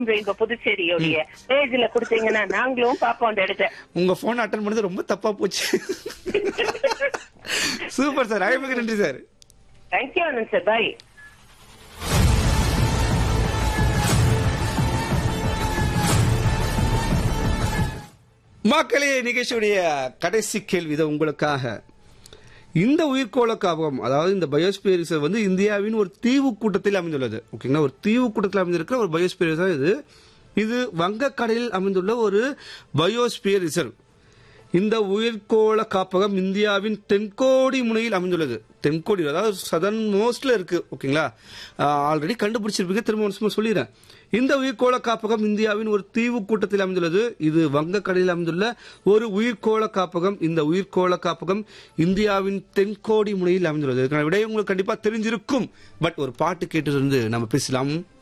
இப்ப புதுச்சேரியோடைய பேஜ்ல கொடுத்தீங்கன்னா நாங்களும் பாப்போம் அந்த இடத்த உங்க போன் அட்டன் பண்ணது ரொம்ப தப்பா போச்சு சூப்பர் சார் அழைப்புக்கு நன்றி sir thank you Anand sir bye மக்களே நிகழ்ச்சியுடைய கடைசி கேள்வி இது உங்களுக்காக இந்த உயிர்கோள காப்பகம் அதாவது இந்த பயோஸ்பியர் ரிசர்வ் வந்து இந்தியாவின் ஒரு தீவு கூட்டத்தில் அமைந்துள்ளது ஓகேங்களா ஒரு தீவு கூட்டத்தில் அமைந்திருக்கிற ஒரு பயோஸ்பியர் ரிசர்வ் இது இது வங்கக்கடலில் அமைந்துள்ள ஒரு பயோஸ்பியர் ரிசர்வ் இந்த உயிர்கோள காப்பகம் இந்தியாவின் தென்கோடி முனையில் அமைந்துள்ளது தென்கோடி அதாவது சதன் மோஸ்ட்ல இருக்கு ஓகேங்களா ஆல்ரெடி கண்டுபிடிச்சிருப்பீங்க திரும்ப ஒரு சும்மா சொல்லிடுறேன் இந்த உயிர்கோள காப்பகம் இந்தியாவின் ஒரு தீவு கூட்டத்தில் அமைந்துள்ளது இது வங்கக்கடலில் அமைந்துள்ள ஒரு உயிர்கோள காப்பகம் இந்த உயிர்கோள காப்பகம் இந்தியாவின் தென்கோடி முனையில் அமைந்துள்ளது இதுக்கான விடை உங்களுக்கு கண்டிப்பா தெரிஞ்சிருக்கும் பட் ஒரு பாட்டு கேட்டு வந்து நம்ம பேசலாம்